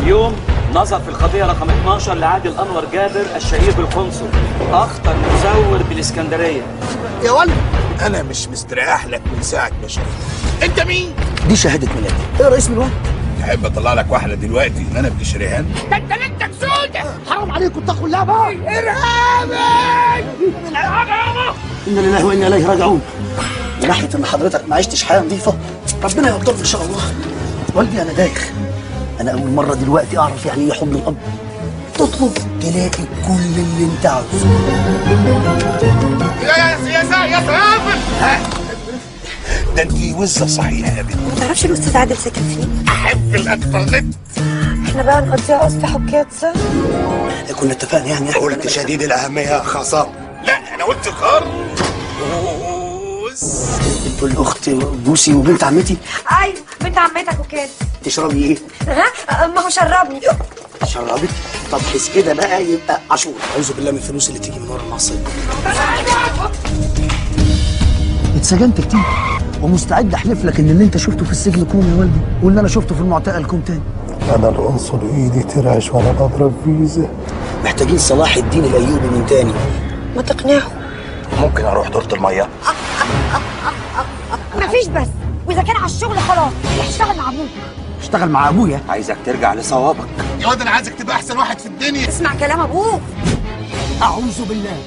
اليوم نظر في القضية رقم 12 لعادل أنور جابر الشهير بالقنصل أخطر مزور بالإسكندرية يا ولد انا مش مستريح لك من ساعه ما شفتك انت مين دي شهاده ميلادي ايه رئيس من الوقت تحب اطلع لك واحده دلوقتي ان انا ابن شريهان حرام عليكم اتقوا الله بقى انا لله وانا اليه راجعون من ناحيه ان حضرتك ما عشتش حياه نظيفه ربنا يقدرك ان شاء الله والدي انا دايخ انا اول مره دلوقتي اعرف يعني ايه حضن الاب تطلب تلاقي كل اللي انت عاوزه ده انت وزه صحيح يا بنت ما تعرفش الاستاذ عادل ساكن فين احب الاكتر احنا بقى نقضيها قصة حكايات سوا كنا اتفقنا يعني احنا قلت شديد الاهميه يا خصام لا انا قلت خربوز الاخت بوسي وبنت عمتي ايوه بنت عمتك وكده تشربي ايه؟ ها ما هو شربني شربت طب حس كده بقى يبقى عاشور اعوذ بالله من الفلوس اللي تيجي من ورا المعصيه اتسجنت كتير ومستعد احلف لك ان اللي انت شفته في السجن كوم يا والدي واللي انا شفته في المعتقل كوم تاني أنا القنصل إيدي ترعش وأنا بضرب فيزا محتاجين صلاح الدين الايوبي من تاني ما تقنعه ممكن اروح دورة الميه مفيش بس واذا كان على الشغل خلاص يشتغل مع ابوك اشتغل مع ابويا عايزك ترجع لصوابك يا واد انا عايزك تبقى احسن واحد في الدنيا اسمع كلام ابوك اعوذ بالله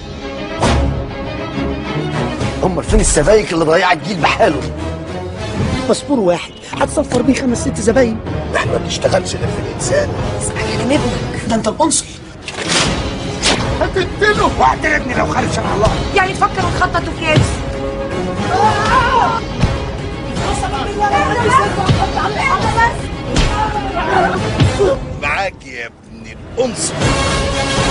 امال فين السبايك اللي ضيعت جيل بحاله باسبور واحد هتصفر بيه خمس ست زباين احنا ما بنشتغلش غير في الانسان اسمع كلام ابنك ده انت القنصل هتقتله واحده ابني لو خالف شرع الله يعني تفكر وتخطط وكده معاك يا ابن القنصل